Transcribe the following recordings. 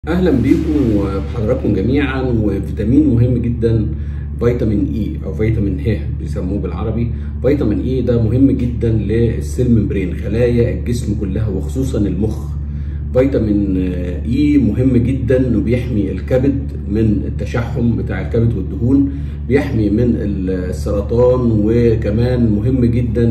اهلا بيكم وبحضراتكم جميعا وفيتامين مهم جدا فيتامين اي او فيتامين ه بيسموه بالعربي فيتامين اي ده مهم جدا للسيل ممبرين خلايا الجسم كلها وخصوصا المخ فيتامين اي مهم جدا انه بيحمي الكبد من التشحم بتاع الكبد والدهون بيحمي من السرطان وكمان مهم جدا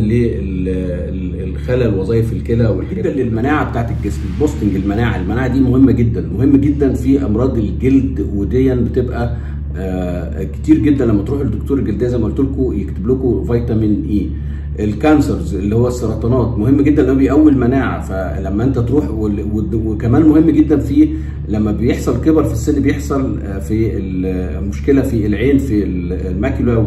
للخلل وظائف الكلى والحاجات للمناعه بتاعت الجسم بوستنج المناعه المناعه دي مهمه جدا مهم جدا في امراض الجلد ودي بتبقى آه كتير جدا لما تروحوا للدكتور الجلديه زي ما قلت لكم يكتب لكم فيتامين اي الكانسرز اللي هو السرطانات مهم جدا لانه بيقوي المناعه فلما انت تروح وكمان مهم جدا في لما بيحصل كبر في السن بيحصل في المشكله في العين في الماكيولا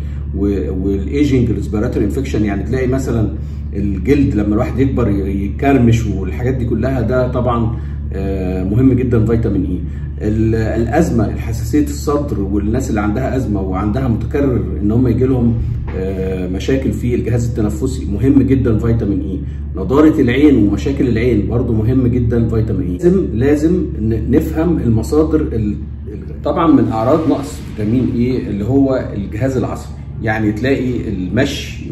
والايجنج ريسبيراتوري انفكشن يعني تلاقي مثلا الجلد لما الواحد يكبر يكرمش والحاجات دي كلها ده طبعا مهم جدا فيتامين اي الازمه الحساسيه الصدر والناس اللي عندها ازمه وعندها متكرر ان هم يجي لهم مشاكل في الجهاز التنفسي مهم جدا فيتامين اي نضاره العين ومشاكل العين برضو مهم جدا فيتامين اي لازم لازم نفهم المصادر طبعا من اعراض نقص فيتامين اي اللي هو الجهاز العصبي يعني تلاقي المشي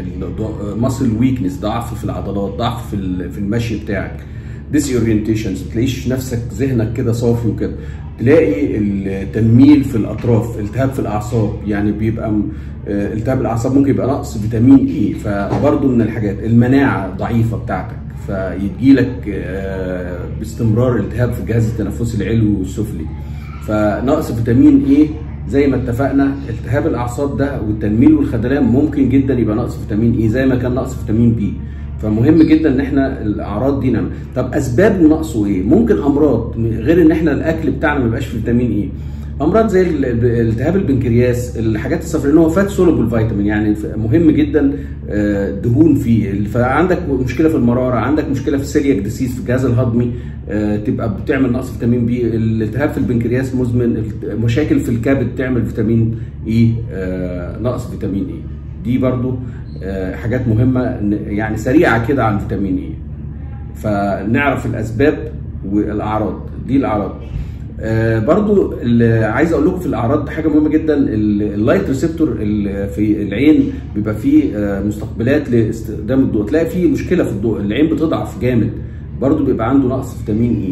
والمسل ويكنس ضعف في العضلات ضعف في المشي بتاعك ديس اورينتيشنز تلاقيش نفسك ذهنك كده صافي وكده تلاقي التنميل في الاطراف التهاب في الاعصاب يعني بيبقى التهاب الاعصاب ممكن يبقى نقص فيتامين اي فبرضه من الحاجات المناعه ضعيفه بتاعتك فيجي لك باستمرار التهاب في الجهاز التنفسي العلوي والسفلي فنقص فيتامين اي زي ما اتفقنا التهاب الاعصاب ده والتنميل والخدلان ممكن جدا يبقى نقص فيتامين اي زي ما كان نقص فيتامين بي فمهم جدا ان احنا الاعراض دي نعمل طب اسباب نقصه ايه ممكن امراض غير ان احنا الاكل بتاعنا ما يبقاش فيتامين ايه امراض زي التهاب البنكرياس الحاجات الصفراء اللي هو فات سولوبل فيتامين يعني مهم جدا دهون فيه فعندك مشكله في المراره عندك مشكله في السيلياك ديسيز في الجهاز الهضمي تبقى بتعمل نقص فيتامين بي الالتهاب في البنكرياس مزمن مشاكل في الكبد تعمل فيتامين اي نقص فيتامين اي دي برضو حاجات مهمه يعني سريعه كده عن فيتامين اي فنعرف الاسباب والاعراض دي الاعراض آه برضو عايز اقول لكم في الاعراض حاجه مهمه جدا اللايت ريسبتور في العين بيبقى فيه آه مستقبلات لاستخدام الضوء تلاقي فيه مشكله في الضوء العين بتضعف جامد برضو بيبقى عنده نقص فيتامين اي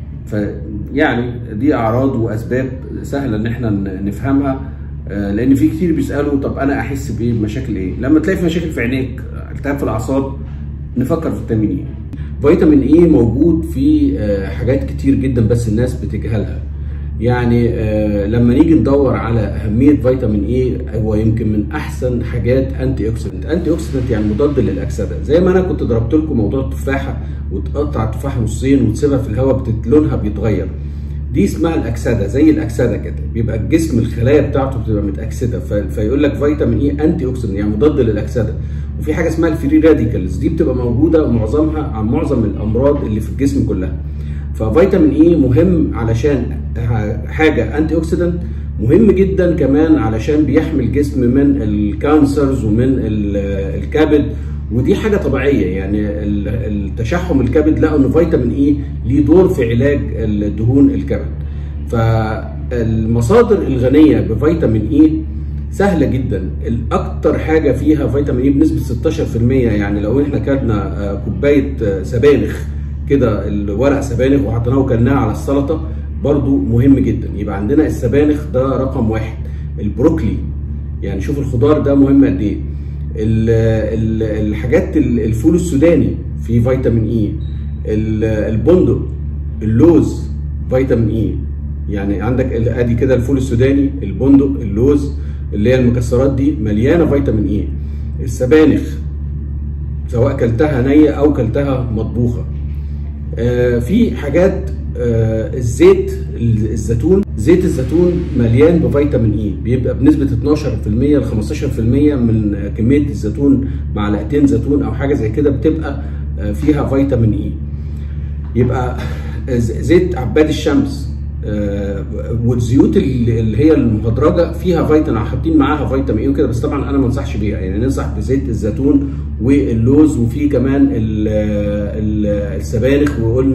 فيعني دي اعراض واسباب سهله ان احنا نفهمها آه لان في كتير بيسالوا طب انا احس بايه بمشاكل ايه لما تلاقي في مشاكل في عينيك التهاب في الاعصاب نفكر في فيتامين اي فيتامين اي موجود في حاجات كتير جدا بس الناس بتجهلها يعني لما نيجي ندور على اهميه فيتامين اي هو يمكن من احسن حاجات انتي اوكسيدنت انتي اوكسيدنت يعني مضاد للاكسده زي ما انا كنت ضربت لكم موضوع التفاحه وتقطع التفاحه نصين وتسيبها في الهواء لونها بيتغير دي اسمها الاكسده زي الاكسده كده بيبقى الجسم الخلايا بتاعته بتبقى متاكسده في لك فيتامين اي انتي اوكسيدنت يعني مضاد للاكسده وفي حاجه اسمها الفري راديكالز دي بتبقى موجوده معظمها عن معظم الامراض اللي في الجسم كلها ففيتامين اي مهم علشان حاجه انتي اوكسيدنت مهم جدا كمان علشان بيحمي الجسم من الكانسرز ومن الكبد ودي حاجه طبيعيه يعني التشحم الكبد لقوا ان فيتامين اي ليه دور في علاج الدهون الكبد فالمصادر الغنيه بفيتامين اي سهله جدا الاكتر حاجه فيها فيتامين اي بنسبه 16% يعني لو احنا كلنا كوبايه سبانخ كده الورق سبانخ وحطيناه وكلناه على السلطه برضو مهم جدا يبقى عندنا السبانخ ده رقم واحد البروكلي يعني شوف الخضار ده مهم قد ايه الحاجات الفول السوداني فيه فيتامين اي البندق اللوز فيتامين اي يعني عندك ادي كده الفول السوداني البندق اللوز اللي هي المكسرات دي مليانه فيتامين اي السبانخ سواء كلتها نيه او كلتها مطبوخه آه في حاجات آه الزيت الزيتون زيت الزيتون مليان بفيتامين اي بيبقى بنسبه 12% ل 15% من كميه الزيتون معلقتين زيتون او حاجه زي كده بتبقى آه فيها فيتامين اي يبقى زيت عباد الشمس آه والزيوت اللي هي المهدرجه فيها فيتامين حاطين معاها فيتامين اي وكده بس طبعا انا ما انصحش بيها يعني ننصح بزيت الزيتون واللوز وفي كمان ال ال السبانخ وقلنا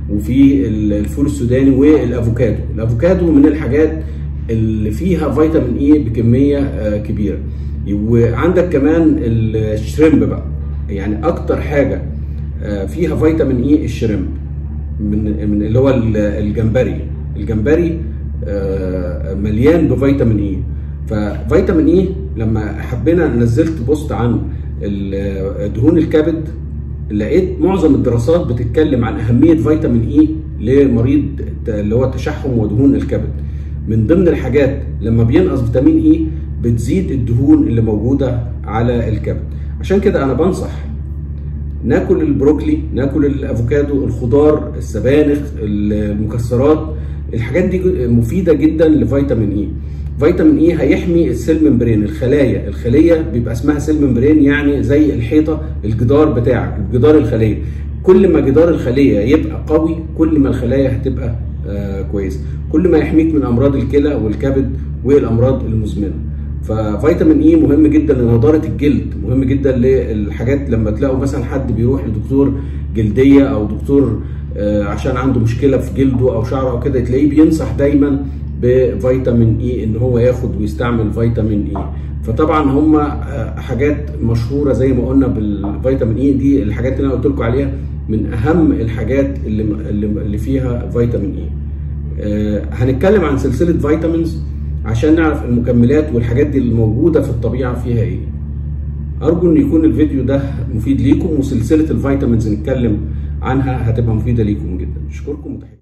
وفي الفول السوداني والافوكادو الافوكادو من الحاجات اللي فيها فيتامين اي بكميه كبيره وعندك كمان الشريمب بقى يعني اكتر حاجه فيها فيتامين اي الشريمب من من اللي هو الجمبري الجمبري مليان بفيتامين اي ففيتامين اي لما حبينا نزلت بوست عن دهون الكبد لقيت معظم الدراسات بتتكلم عن اهميه فيتامين اي لمريض اللي هو التشحم ودهون الكبد من ضمن الحاجات لما بينقص فيتامين اي بتزيد الدهون اللي موجوده على الكبد عشان كده انا بنصح ناكل البروكلي ناكل الافوكادو الخضار السبانخ المكسرات الحاجات دي مفيده جدا لفيتامين اي فيتامين اي هيحمي السيل ممبرين الخلايا الخليه بيبقى اسمها سيل ممبرين يعني زي الحيطه الجدار بتاعك جدار الخليه كل ما جدار الخليه يبقى قوي كل ما الخلايا هتبقى آه كويسه كل ما يحميك من امراض الكلى والكبد والامراض المزمنه ففيتامين اي مهم جدا لنضاره الجلد مهم جدا للحاجات لما تلاقوا مثلا حد بيروح لدكتور جلديه او دكتور آه عشان عنده مشكله في جلده او شعره او كده تلاقيه بينصح دايما بفيتامين اي ان هو ياخد ويستعمل فيتامين اي فطبعا هم حاجات مشهوره زي ما قلنا بالفيتامين اي دي الحاجات اللي انا قلت لكم عليها من اهم الحاجات اللي اللي فيها فيتامين اي آه هنتكلم عن سلسله فيتامينز عشان نعرف المكملات والحاجات دي اللي موجوده في الطبيعه فيها ايه ارجو ان يكون الفيديو ده مفيد ليكم وسلسله الفيتامينز نتكلم عنها هتبقى مفيده ليكم جدا اشكركم وتحياتي